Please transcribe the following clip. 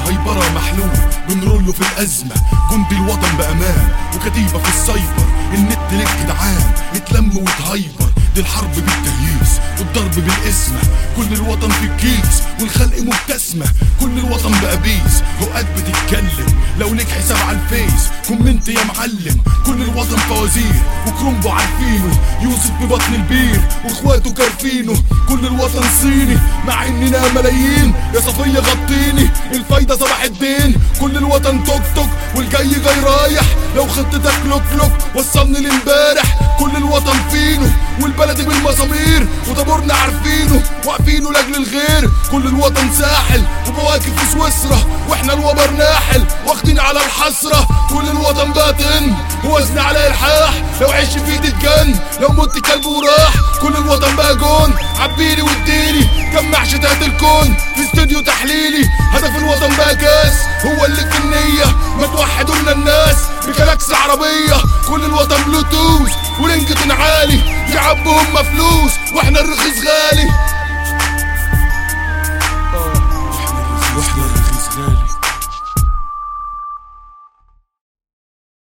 هيبرة محلول بنروله في الأزمة جندي الوطن بأمان وكتيبة في السايبر النت للجدعان يتلم ويتهيبر دي الحرب بالتهييس والضرب بالاسم كل الوطن في الكيس والخلق مبتسمة كل الوطن بقى بيس اوقات بتتكلم لو ليك حساب على الفيس كومنت يا معلم كل الوطن فوازير وكرومبو عارفينه يوسف ببطن البير واخواته كارفينه كل الوطن صيني مع اننا ملايين يا صفية غطيني الفايدة صباح الدين كل الوطن توك توك والجاي جاي رايح لو خطتك لوك لوك وصلني لامبارح كل الوطن فينه والبلد بالمسامير وطابورنا عارفينه واقفينه لاجل الغير كل الوطن ساحل ومواقف في سويسرا واحنا الوبر ناحل واخدين على الحسرة كل الوطن باطن وزن على الحاح لو عيش في ايدي اتجن لو مت كلب وراح كل الوطن بقى جون عبيلي واديني جمع شتات الكون في استوديو تحليلي هدف الوطن بقى كاس هو اللي في النية ما توحدوا لنا الناس بجالاكسي عربية كل الوطن بلوتوث ورنجة عالي يعبوا هم فلوس واحنا الرخيص غالي